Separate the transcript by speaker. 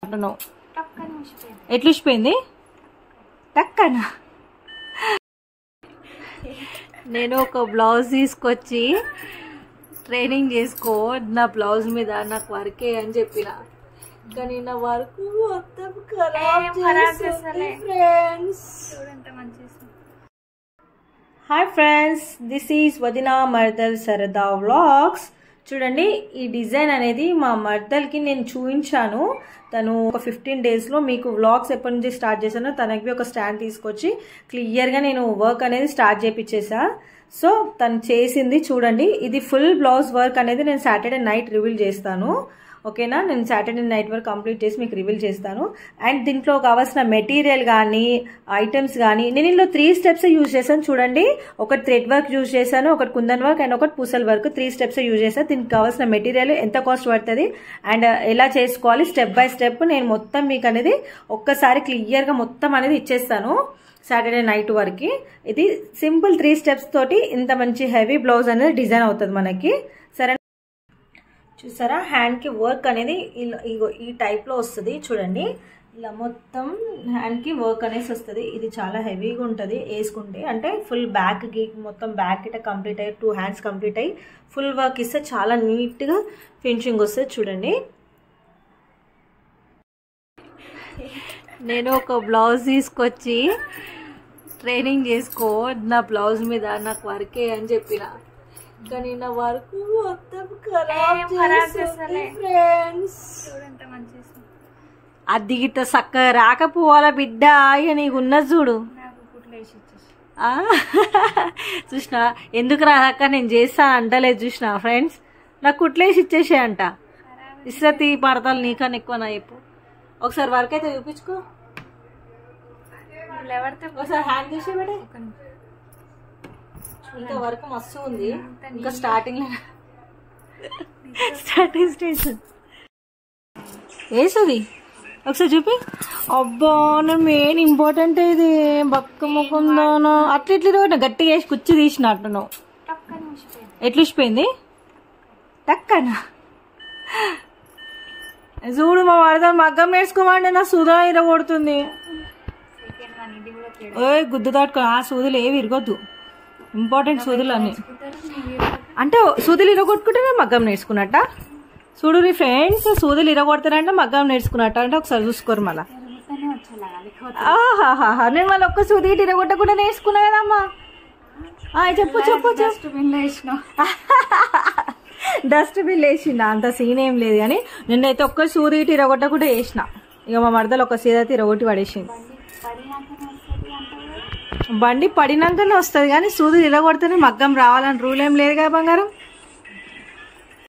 Speaker 1: అంటున్నావు
Speaker 2: పక్కన మూసిపోయింది
Speaker 1: ఎట్లా ఇచ్చిపోయింది టక్కనా నేను ఒక బ్లౌజ్ తీసుకొచ్చి ట్రైనింగ్ చేసుకో నా బ్లౌజ్ మీద నాకు వర్కే అని చెప్పిన కానీ నా వర్క్ మొత్తం ఖరాబ్
Speaker 2: ఏం ఖరాబ్
Speaker 1: చేస్తుంది
Speaker 2: చేస్తలే.
Speaker 1: ఫ్రెండ్స్
Speaker 2: చూడు ఎంత మంచి చేసింది.
Speaker 1: హాయ్ ఫ్రెండ్స్ దిస్ ఈజ్ వదినా మర్దల్ సరదా వ్లాగ్స్ చూడండి ఈ డిజైన్ అనేది మా మర్దల్కి నేను చూపించాను తను ఒక ఫిఫ్టీన్ డేస్లో మీకు వ్లాగ్స్ ఎప్పటి నుంచి స్టార్ట్ చేశానో తనకి ఒక స్టాండ్ తీసుకొచ్చి క్లియర్గా నేను వర్క్ అనేది స్టార్ట్ చేపించేసా సో తను చేసింది చూడండి ఇది ఫుల్ బ్లౌజ్ వర్క్ అనేది నేను సాటర్డే నైట్ రివీల్ చేస్తాను ఓకేనా నేను సాటర్డే నైట్ వరకు కంప్లీట్ చేసి మీకు రివీల్ చేస్తాను అండ్ దీంట్లో కావాల్సిన మెటీరియల్ కానీ ఐటమ్స్ కానీ నేను ఇందులో త్రీ స్టెప్స్ యూజ్ చేశాను చూడండి ఒకటి థ్రెడ్ వర్క్ యూజ్ చేశాను ఒకటి కుందన్ వర్క్ అండ్ ఒకటి పూసల్ వర్క్ త్రీ స్టెప్స్ యూజ్ చేశాను దీనికి కావాల్సిన మెటీరియల్ ఎంత కాస్ట్ పడుతుంది అండ్ ఎలా చేసుకోవాలి స్టెప్ బై స్టెప్ నేను మొత్తం మీకు అనేది ఒక్కసారి క్లియర్గా మొత్తం అనేది ఇచ్చేస్తాను సాటర్డే నైట్ వరకు ఇది సింపుల్ త్రీ స్టెప్స్ తోటి ఇంత మంచి హెవీ బ్లౌజ్ అనేది డిజైన్ అవుతుంది మనకి సరే చూసారా హ్యాండ్కి వర్క్ అనేది ఇలా ఇగో ఈ టైప్లో వస్తుంది చూడండి ఇలా మొత్తం హ్యాండ్కి వర్క్ అనేసి వస్తుంది ఇది చాలా హెవీగా ఉంటుంది వేసుకుంటే అంటే ఫుల్ బ్యాక్కి మొత్తం బ్యాక్ ఇట కంప్లీట్ అయ్యి టూ హ్యాండ్స్ కంప్లీట్ అయ్యి ఫుల్ వర్క్ ఇస్తే చాలా నీట్గా ఫినిషింగ్ వస్తుంది చూడండి నేను ఒక బ్లౌజ్ తీసుకొచ్చి ట్రైనింగ్ చేసుకో నా బ్లౌజ్ మీద నాకు వర్కే అని చెప్పిన కానీ నా వర్క్ మొత్తం ఖరాబ్
Speaker 2: ఏం ఖరాబ్
Speaker 1: చేస్తుంది
Speaker 2: చేస్తలే.
Speaker 1: ఫ్రెండ్స్
Speaker 2: చూడు ఎంత మంచి చేసింది.
Speaker 1: అది గిట్ట చక్కగా రాకపోవాలా బిడ్డ ఇక నీకు ఉన్నది చూడు
Speaker 2: నాకు కుట్లు వేసి ఇచ్చేసి
Speaker 1: ఆ? చూసినా ఎందుకు రాక నేను చేస్తాను అంటలేదు చూసిన ఫ్రెండ్స్ నాకు కుట్లేసి ఇచ్చేసే అంట ఇస్తతి పడతాలు నీకన్నా ఎక్కువ నా చెప్పు ఒకసారి వర్క్ అయితే చూపించుకో
Speaker 2: వీళ్ళు ఎవరితో
Speaker 1: ఒకసారి హ్యాండ్ తీసే బిడ్డ
Speaker 2: ఒక నిమిషం.
Speaker 1: ఇంకా వర్క్ మస్తు ఉంది ఇంకా స్టార్టింగ్ స్టార్టింగ్ స్టేజ్ వేసది ఒకసారి చూపి అబ్బా నా మెయిన్ ఇంపార్టెంట్ ఇది బక్క ముఖందానా అట్లా ఇట్లా ఇరగొట్టిన గట్టిగా వేసి కుచ్చి తీసినట్టు నువ్వు
Speaker 2: పక్కన మూసిపోయింది.
Speaker 1: ఎట్లా ఇచ్చిపోయింది టక్కనా చూడు మా వాడితో మగ్గం నేర్చుకోమండి నా సుధా ఇరగొడుతుంది
Speaker 2: సెకండ్ వన్ ఇది కూడా తేడా.
Speaker 1: ఓయ్ గుద్దు తట్టుకో ఆ సూదులు ఏవి ఇరగొద్దు ఇంపార్టెంట్ సూదులు అన్ని
Speaker 2: కుదరదు, నీవు ఇవ్వదు.
Speaker 1: అంటే సూదులు ఇరగొట్టుకుంటేనే మగ్గం నేర్చుకున్నట్ట చూడు నీ ఫ్రెండ్స్ సూదులు ఇరగొడతారంటే మగ్గం నేర్చుకున్నట్ట అంటే ఒకసారి చూసుకోరు మళ్ళా
Speaker 2: తిరుగుతూనే వచ్చేలాగా లేకపోతే
Speaker 1: ఆహాహాహా నేను మళ్ళీ ఒక్క సూది ఇటు ఇరగొట్టకుండా నేర్చుకున్నా కదమ్మా ఆ, చెప్పు చెప్పు చెప్పు
Speaker 2: డస్ట్బిన్ లో వేసినావు
Speaker 1: డస్ట్ బిల్ వేసిండ అంత సీన్ ఏం లేదు కానీ నిన్నైతే ఒక్క సూది ఇటు ఇరగొట్టకుండా వేసిన ఇక మా మరదలు ఒక సీద అయితే ఇరగొట్టి పడేసింది
Speaker 2: పడినాకనే వస్తుంది అంటావు
Speaker 1: బండి పడినాకనే వస్తుంది కానీ సూది ఇరగొడితేనే మగ్గం రావాలని రూల్ ఏం లేదు కదా బంగారం